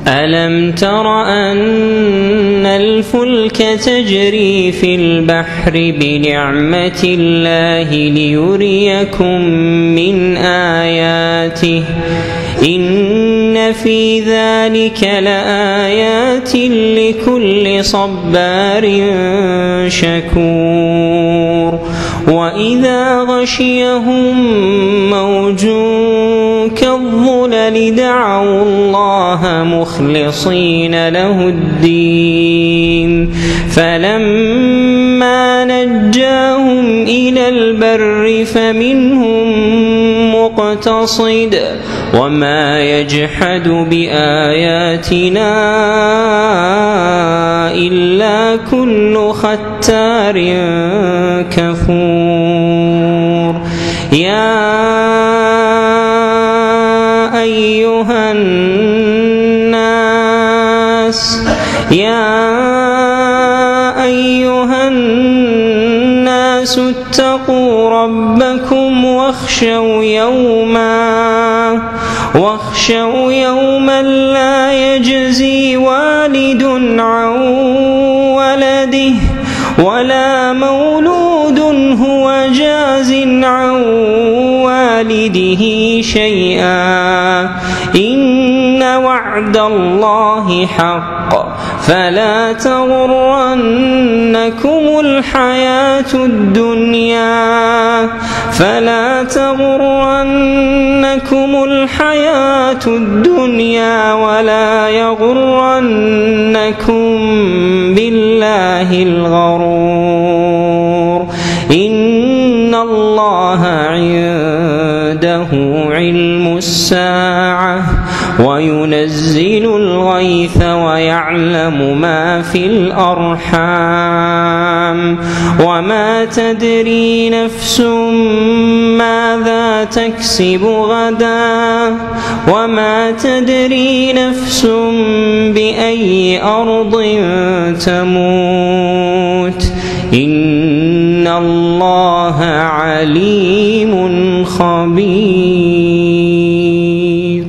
ألم تر أن الفلك تجري في البحر بنعمة الله ليريكم من آياته إن في ذلك لآيات لكل صبار شكور وإذا غشيهم موج كالظلل دعوا الله مخلصين له الدين فلما نجاهم إلى البر فمنهم مقتصد وما يجحد بآياتنا إلا كل ختار كفور يا أيها الناس يا أيها الناس اتقوا ربكم واخشوا يوما واخشوا يوما لا يجزي والد عن ولده ولا مولود هو جاز عن والده شيئا إن وعد الله حق فلا تغرنكم الحياة الدنيا فلا تغرنكم الحياة الدنيا ولا يغرنكم بالله الغرور إن الله عنده علم الساعة وينزل الغيث ويعلم ما في الأرحام وما تدري نفس ماذا تكسب غدا وما تدري نفس بأي أرض تموت إن الله عليم خبير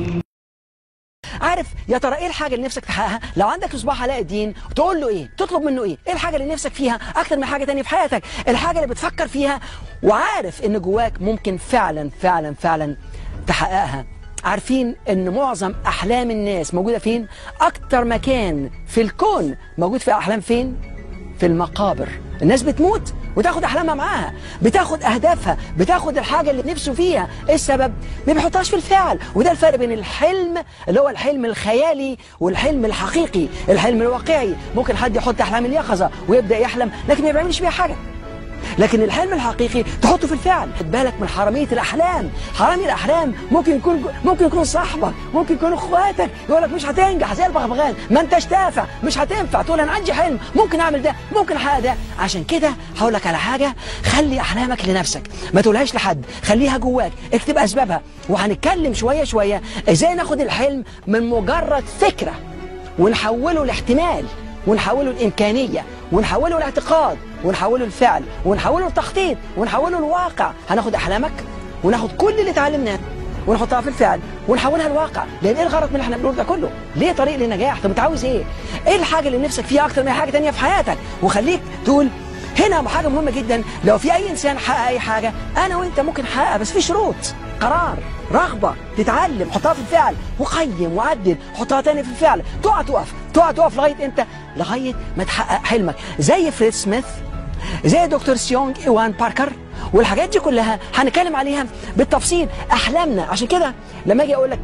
عارف يا ترى ايه الحاجه اللي نفسك تحققها لو عندك مصباح علاء الدين تقول له ايه تطلب منه ايه ايه الحاجه اللي نفسك فيها اكتر من حاجه تانية في حياتك الحاجه اللي بتفكر فيها وعارف ان جواك ممكن فعلا فعلا فعلا تحققها عارفين ان معظم احلام الناس موجوده فين اكتر مكان في الكون موجود في احلام فين في المقابر الناس بتموت وتاخد احلامها معاها بتاخد اهدافها بتاخد الحاجه اللي نفسه فيها ايه السبب ما بيحطهاش في الفعل وده الفرق بين الحلم اللي هو الحلم الخيالي والحلم الحقيقي الحلم الواقعي ممكن حد يحط احلام اليقظه ويبدا يحلم لكن ما بيعملش بيها حاجه لكن الحلم الحقيقي تحطه في الفعل خد بالك من حراميه الاحلام حرامي الاحلام ممكن يكون ممكن يكون صاحبك ممكن يكون اخواتك يقول لك مش هتنجح زي البغبغان ما انتش تافع مش هتنفع تقول انا عندي حلم ممكن اعمل ده ممكن احقق ده عشان كده هقول لك على حاجه خلي احلامك لنفسك ما تقولهاش لحد خليها جواك اكتب اسبابها وهنتكلم شويه شويه ازاي ناخد الحلم من مجرد فكره ونحوله لاحتمال ونحوله الإمكانية ونحوله الاعتقاد ونحوله الفعل ونحوله التخطيط ونحوله الواقع هناخد أحلامك وناخد كل اللي اتعلمناه ونحطها في الفعل ونحولها لواقع لان ايه الغرض من اللي احنا بنقوله ده كله ليه طريق للنجاح طب انت عاوز ايه ايه الحاجه اللي نفسك فيها اكتر من أي حاجه تانية في حياتك وخليك تقول هنا حاجه مهمه جدا لو في اي انسان حقق اي حاجه انا وانت ممكن نحققها بس في شروط قرار رغبه تتعلم حطها في الفعل وقيم وعدل حطها تاني في الفعل تقع تقف تقع تقف لغايه امتى لغايه ما تحقق حلمك زي فريد سميث زي دكتور سيونج ايوان باركر والحاجات دي كلها هنتكلم عليها بالتفصيل احلامنا عشان كده لما اجي اقول لك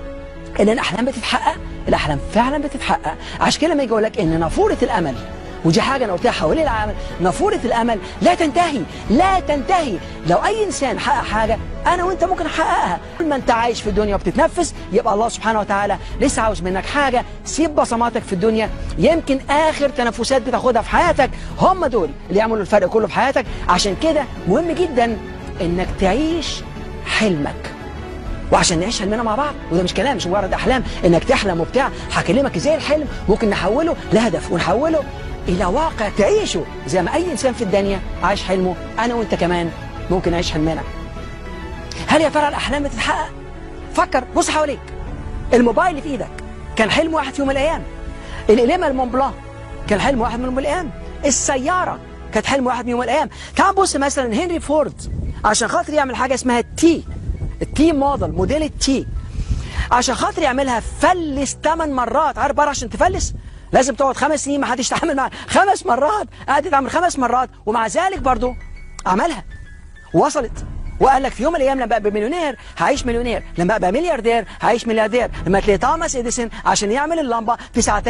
ان الاحلام بتتحقق الاحلام فعلا بتتحقق عشان كده لما اجي اقول لك ان نافوره الامل ودي حاجة أنا قلتها حوالين العمل نافورة الأمل لا تنتهي لا تنتهي لو أي إنسان حقق حاجة أنا وأنت ممكن نحققها كل ما أنت عايش في الدنيا وبتتنفس يبقى الله سبحانه وتعالى لسه عاوز منك حاجة سيب بصماتك في الدنيا يمكن آخر تنفسات بتاخدها في حياتك هم دول اللي يعملوا الفرق كله في حياتك عشان كده مهم جدا إنك تعيش حلمك وعشان نعيش حلمنا مع بعض وده مش كلام مش مجرد احلام انك تحلم وبتاع هكلمك ازاي الحلم ممكن نحوله لهدف ونحوله الى واقع تعيشه زي ما اي انسان في الدنيا عايش حلمه انا وانت كمان ممكن نعيش حلمنا هل يا ترى الاحلام بتتحقق فكر بص حواليك الموبايل اللي في ايدك كان حلم واحد في يوم من الايام القلمه المونبلان كان حلم واحد من يوم من الايام السياره كانت حلم واحد من يوم من الايام تعال بص مثلا هنري فورد عشان خاطر يعمل حاجه اسمها التي التي موديل موديل التي عشان خاطر يعملها فلس 8 مرات عارف بره عشان تفلس لازم تقعد خمس سنين ما حدش يتعامل معاه خمس مرات قعد يتعامل خمس مرات ومع ذلك برضه عملها وصلت وقال لك في يوم من الايام لما ابقى مليونير هعيش مليونير لما ابقى ملياردير هعيش ملياردير لما تلاقي توماس اديسون عشان يعمل اللمبه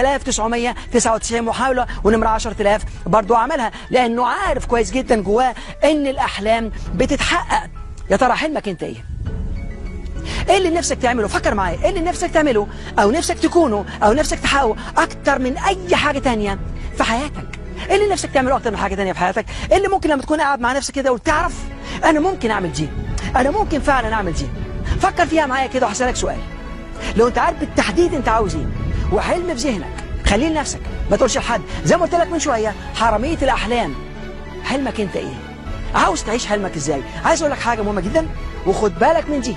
9999 محاوله ونمره 10000 برضه عملها لانه عارف كويس جدا جواه ان الاحلام بتتحقق يا ترى حلمك انت ايه ايه اللي نفسك تعمله فكر معايا ايه اللي نفسك تعمله او نفسك تكونه او نفسك تحققه اكتر من اي حاجه تانية في حياتك ايه اللي نفسك تعمله اكتر من حاجه تانية في حياتك ايه اللي ممكن لما تكون قاعد مع نفسك كده وتعرف انا ممكن اعمل دي انا ممكن فعلا اعمل دي فكر فيها معايا كده وهسالك سؤال لو انت عارف بالتحديد انت عاوز ايه وحلم في ذهنك خليه لنفسك ما تقولش لحد زي ما قلت لك من شويه حراميه الاحلام حلمك انت ايه عاوز تعيش حلمك ازاي عايز اقول لك حاجه مهمه جدا وخد بالك من دي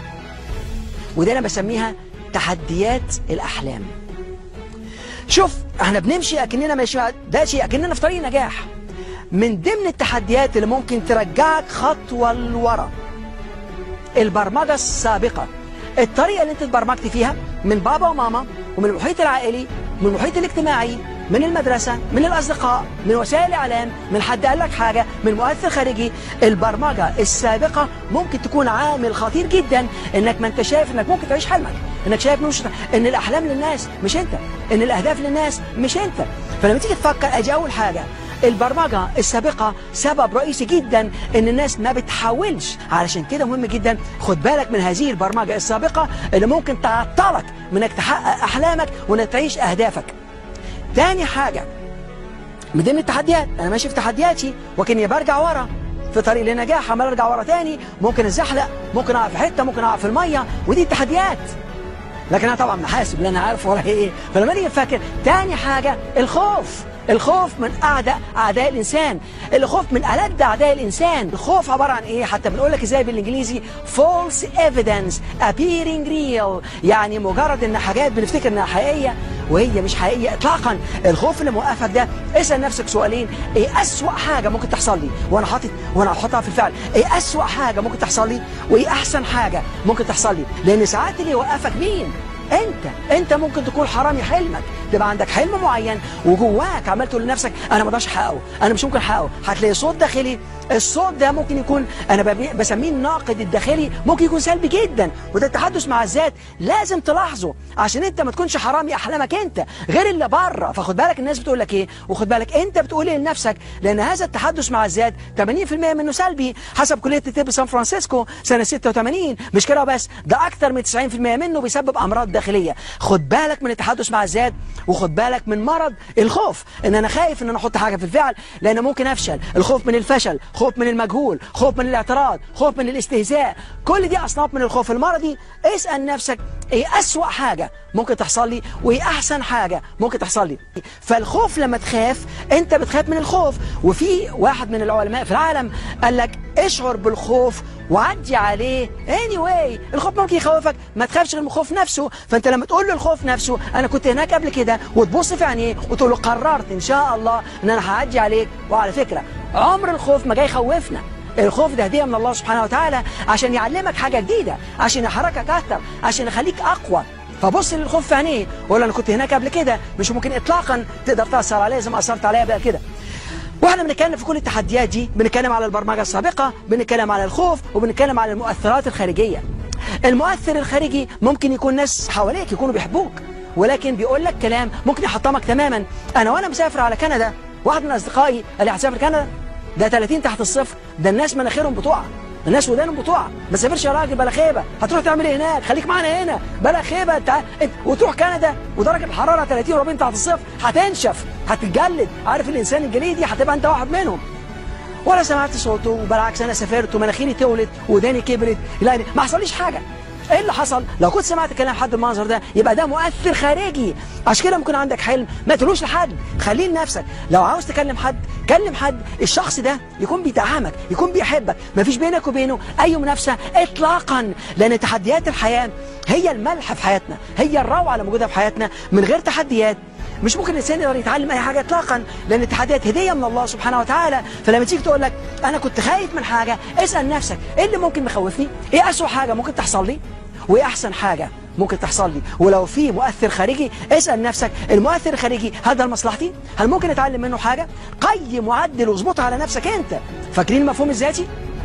ودي انا بسميها تحديات الاحلام شوف احنا بنمشي اكننا ماشي ده شيء اكننا في طريق نجاح من ضمن التحديات اللي ممكن ترجعك خطوه لورا البرمجه السابقه الطريقه اللي انت اتبرمجت فيها من بابا وماما ومن المحيط العائلي من المحيط الاجتماعي من المدرسة من الأصدقاء من وسائل الإعلام من حد قال لك حاجة من مؤثر خارجي البرمجة السابقة ممكن تكون عامل خطير جدا إنك ما أنت شايف إنك ممكن تعيش حلمك إنك شايف مش إن الأحلام للناس مش أنت إن الأهداف للناس مش أنت فلما تيجي تفكر أجي أول حاجة البرمجة السابقة سبب رئيسي جدا ان الناس ما بتحاولش علشان كده مهم جدا خد بالك من هذه البرمجة السابقة اللي ممكن تعطلك من انك تحقق احلامك وانك تعيش اهدافك تاني حاجة من ضمن التحديات انا ماشي في تحدياتي وكاني برجع ورا في طريق للنجاح عمال ارجع ورا تاني ممكن ازحلق ممكن اقع في حته ممكن اقع في الميه ودي التحديات لكن انا طبعا محاسب لان انا عارف ورايا ايه فلما نيجي نفكر تاني حاجه الخوف الخوف من اعداء اعداء الانسان الخوف من الد اعداء الانسان الخوف عباره عن ايه حتى بنقول لك ازاي بالانجليزي false evidence appearing real يعني مجرد ان حاجات بنفتكر انها حقيقيه وهي مش حقيقيه اطلاقا الخوف اللي موقفك ده اسال نفسك سؤالين ايه اسوا حاجه ممكن تحصل لي وانا حاطط وانا حاططها في الفعل ايه اسوا حاجه ممكن تحصل لي وايه احسن حاجه ممكن تحصل لي لان ساعات اللي يوقفك مين انت انت ممكن تكون حرامي حلمك تبقى عندك حلم معين وجواك عمال تقول لنفسك انا ما اقدرش احققه انا مش ممكن احققه هتلاقي صوت داخلي الصوت ده ممكن يكون انا بسميه الناقد الداخلي ممكن يكون سلبي جدا وده التحدث مع الذات لازم تلاحظه عشان انت ما تكونش حرامي احلامك انت غير اللي بره فخد بالك الناس بتقول لك ايه وخد بالك انت بتقول ايه لنفسك لان هذا التحدث مع الذات 80% منه سلبي حسب كليه الطب سان فرانسيسكو سنه 86 مش كده بس ده اكتر من 90% منه بيسبب امراض داخليه خد بالك من التحدث مع الذات وخد بالك من مرض الخوف ان انا خايف ان انا احط حاجه في الفعل لان ممكن افشل الخوف من الفشل خوف من المجهول خوف من الاعتراض خوف من الاستهزاء كل دي اصناف من الخوف المرضي اسال نفسك ايه اسوا حاجه ممكن تحصل لي وايه احسن حاجه ممكن تحصل لي فالخوف لما تخاف انت بتخاف من الخوف وفي واحد من العلماء في العالم قال لك اشعر بالخوف وعدي عليه anyway الخوف ممكن يخوفك ما تخافش غير من الخوف نفسه فانت لما تقول له الخوف نفسه انا كنت هناك قبل كده وتبص في عينيه وتقول له قررت ان شاء الله ان انا هعدي عليك وعلى فكره عمر الخوف ما جاي يخوفنا الخوف ده هديه من الله سبحانه وتعالى عشان يعلمك حاجه جديده عشان يحركك اكتر عشان يخليك اقوى فبص للخوف في عينيه وقول انا كنت هناك قبل كده مش ممكن اطلاقا تقدر تاثر عليا زي ما اثرت عليا بقى كده واحنا بنتكلم في كل التحديات دي بنتكلم على البرمجه السابقه بنتكلم على الخوف وبنتكلم على المؤثرات الخارجيه المؤثر الخارجي ممكن يكون ناس حواليك يكونوا بيحبوك ولكن بيقول لك كلام ممكن يحطمك تماما انا وانا مسافر على كندا واحد من اصدقائي قال لي هتسافر كندا ده 30 تحت الصفر ده الناس مناخيرهم بتقع الناس ودانهم بتقع ما تسافرش يا راجل بلا خيبه هتروح تعمل ايه هناك خليك معانا هنا بلا خيبه انت انت وتروح كندا ودرجه الحراره 30 و40 تحت الصفر هتنشف هتتجلد عارف الانسان الجليدي هتبقى انت واحد منهم ولا سمعت صوته وبالعكس انا سافرت ومناخيري تولت وداني كبرت لا ما حصليش حاجه ايه اللي حصل لو كنت سمعت كلام حد بالمنظر ده يبقى ده مؤثر خارجي عشان كده ممكن عندك حلم ما تقولوش لحد خليه لنفسك لو عاوز تكلم حد كلم حد الشخص ده يكون بيدعمك يكون بيحبك ما فيش بينك وبينه اي منافسه اطلاقا لان تحديات الحياه هي الملح في حياتنا هي الروعه اللي موجوده في حياتنا من غير تحديات مش ممكن الانسان يقدر يتعلم اي حاجه اطلاقا لان التحديات هديه من الله سبحانه وتعالى فلما تيجي تقول لك انا كنت خايف من حاجه اسال نفسك ايه اللي ممكن مخوفني ايه اسوء حاجه ممكن تحصل لي وايه احسن حاجه ممكن تحصل لي ولو في مؤثر خارجي اسال نفسك المؤثر الخارجي هل ده لمصلحتي هل ممكن اتعلم منه حاجه قيم وعدل واظبطها على نفسك انت فاكرين المفهوم الذاتي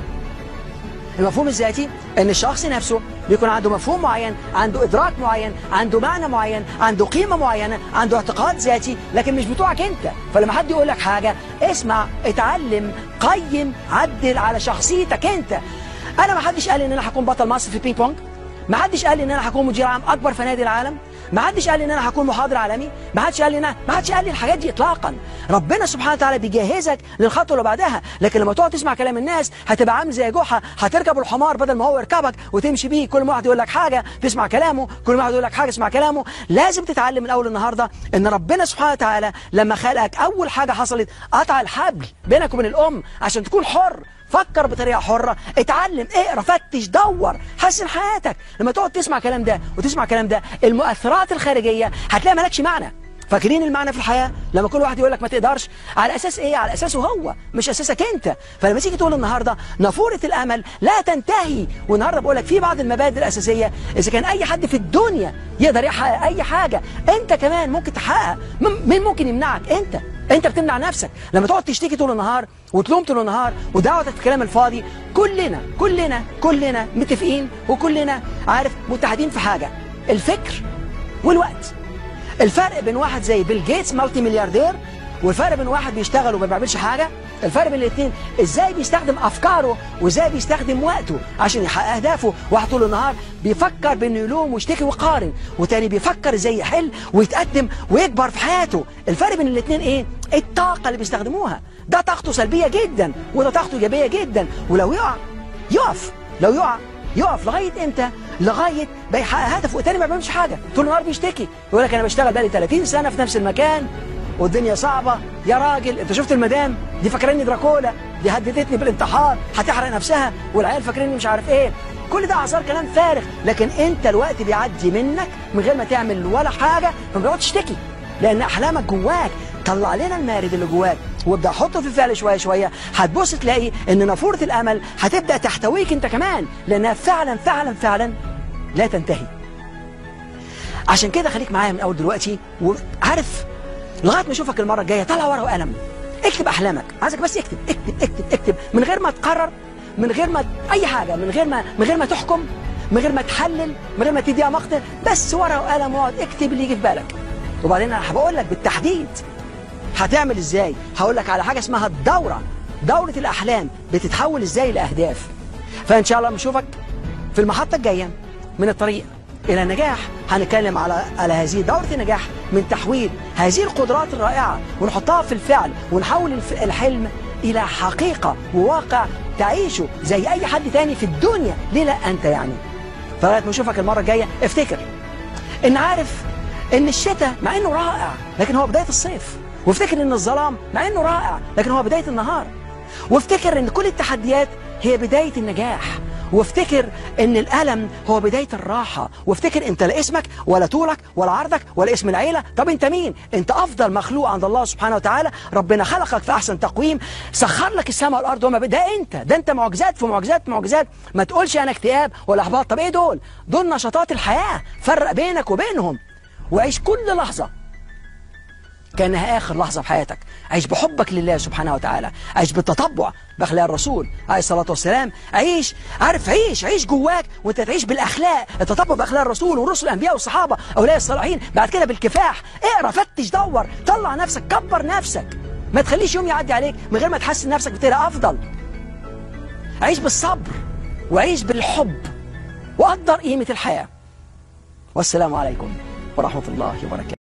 المفهوم الذاتي ان الشخص نفسه بيكون عنده مفهوم معين عنده ادراك معين عنده معنى معين عنده قيمة معينة عنده اعتقاد ذاتي لكن مش بتوعك انت فلما حد يقول لك حاجة اسمع اتعلم قيم عدل على شخصيتك انت انا ما حدش قال ان انا هكون بطل مصر في البينج بونج ما حدش قال ان انا هكون مدير عام اكبر فنادي العالم ما حدش قال ان انا هكون محاضر عالمي ما حدش قال لي انا ما حدش قال لي الحاجات دي اطلاقا ربنا سبحانه وتعالى بيجهزك للخطوه اللي بعدها لكن لما تقعد تسمع كلام الناس هتبقى عامل زي جحا هتركب الحمار بدل ما هو يركبك وتمشي بيه كل ما واحد يقول لك حاجه تسمع كلامه كل ما واحد يقول لك حاجه اسمع كلامه لازم تتعلم من اول النهارده ان ربنا سبحانه وتعالى لما خلقك اول حاجه حصلت قطع الحبل بينك وبين الام عشان تكون حر فكر بطريقة حرة اتعلم اقرا فتش دور حسن حياتك لما تقعد تسمع كلام ده وتسمع كلام ده المؤثرات الخارجية هتلاقي مالكش معنى فاكرين المعنى في الحياة لما كل واحد يقول لك ما تقدرش على أساس إيه على أساسه هو مش أساسك أنت فلما تيجي تقول النهاردة نافورة الأمل لا تنتهي والنهاردة بقول لك في بعض المبادئ الأساسية إذا كان أي حد في الدنيا يقدر يحقق أي حاجة أنت كمان ممكن تحقق مين ممكن يمنعك أنت انت بتمنع نفسك لما تقعد تشتكي طول النهار وتلوم طول النهار ودعوتك في الكلام الفاضي كلنا كلنا كلنا متفقين وكلنا عارف متحدين في حاجة الفكر والوقت الفرق بين واحد زي بيل جيتس مالتي ملياردير والفرق بين واحد بيشتغل وما بيعملش حاجة الفرق بين الاثنين ازاي بيستخدم افكاره وازاي بيستخدم وقته عشان يحقق اهدافه واحد طول النهار بيفكر بانه يلوم ويشتكي ويقارن وتاني بيفكر ازاي يحل ويتقدم ويكبر في حياته الفرق بين الاثنين ايه الطاقة اللي بيستخدموها ده طاقته سلبية جدا وده طاقته ايجابية جدا ولو يقع يقف لو يقع يقف لغاية امتى لغاية بيحقق هدفه والتاني ما بيعملش حاجة طول النهار بيشتكي يقول لك انا بشتغل بقالي 30 سنة في نفس المكان والدنيا صعبة يا راجل انت شفت المدام دي فاكراني دراكولا دي هددتني بالانتحار هتحرق نفسها والعيال فاكريني مش عارف ايه كل ده اعذار كلام فارغ لكن انت الوقت بيعدي منك من غير ما تعمل ولا حاجة فما تشتكي لان احلامك جواك طلع لنا المارد اللي جواك وابدا حطه في الفعل شويه شويه هتبص تلاقي ان نافوره الامل هتبدا تحتويك انت كمان لانها فعلا فعلا فعلا لا تنتهي عشان كده خليك معايا من اول دلوقتي وعارف لغايه ما اشوفك المره الجايه طلع ورقه وقلم اكتب احلامك عايزك بس اكتب اكتب اكتب اكتب من غير ما تقرر من غير ما اي حاجه من غير ما من غير ما تحكم من غير ما تحلل من غير ما تديها مقطع بس ورقه وقلم واقعد اكتب اللي يجي في بالك وبعدين انا هبقول لك بالتحديد هتعمل ازاي هقول لك على حاجه اسمها الدوره دوره الاحلام بتتحول ازاي لاهداف فان شاء الله نشوفك في المحطه الجايه من الطريق الى النجاح هنتكلم على على هذه دوره النجاح من تحويل هذه القدرات الرائعه ونحطها في الفعل ونحول الف- الحلم الى حقيقه وواقع تعيشه زي اي حد تاني في الدنيا ليه لا انت يعني فلغايه ما اشوفك المره الجايه افتكر ان عارف ان الشتاء مع انه رائع لكن هو بدايه الصيف وافتكر ان الظلام مع انه رائع لكن هو بدايه النهار وافتكر ان كل التحديات هي بدايه النجاح وافتكر ان الالم هو بدايه الراحه وافتكر انت لا اسمك ولا طولك ولا عرضك ولا اسم العيله طب انت مين انت افضل مخلوق عند الله سبحانه وتعالى ربنا خلقك في احسن تقويم سخر لك السماء والارض وما بين- ده انت ده انت معجزات في معجزات في معجزات ما تقولش انا اكتئاب ولا احباط طب ايه دول دول نشاطات الحياه فرق بينك وبينهم وعيش كل لحظه كأنها آخر لحظة في حياتك عيش بحبك لله سبحانه وتعالى عيش بالتطبع بأخلاق الرسول عليه الصلاة والسلام عيش عارف عيش عيش جواك وانت تعيش بالأخلاق التطبع بأخلاق الرسول ورسل الأنبياء والصحابة أولياء الصالحين بعد كده بالكفاح اقرا فتش دور طلع نفسك كبر نفسك ما تخليش يوم يعدي عليك من غير ما تحسن نفسك بطريقة أفضل عيش بالصبر وعيش بالحب وقدر قيمة الحياة والسلام عليكم ورحمة الله وبركاته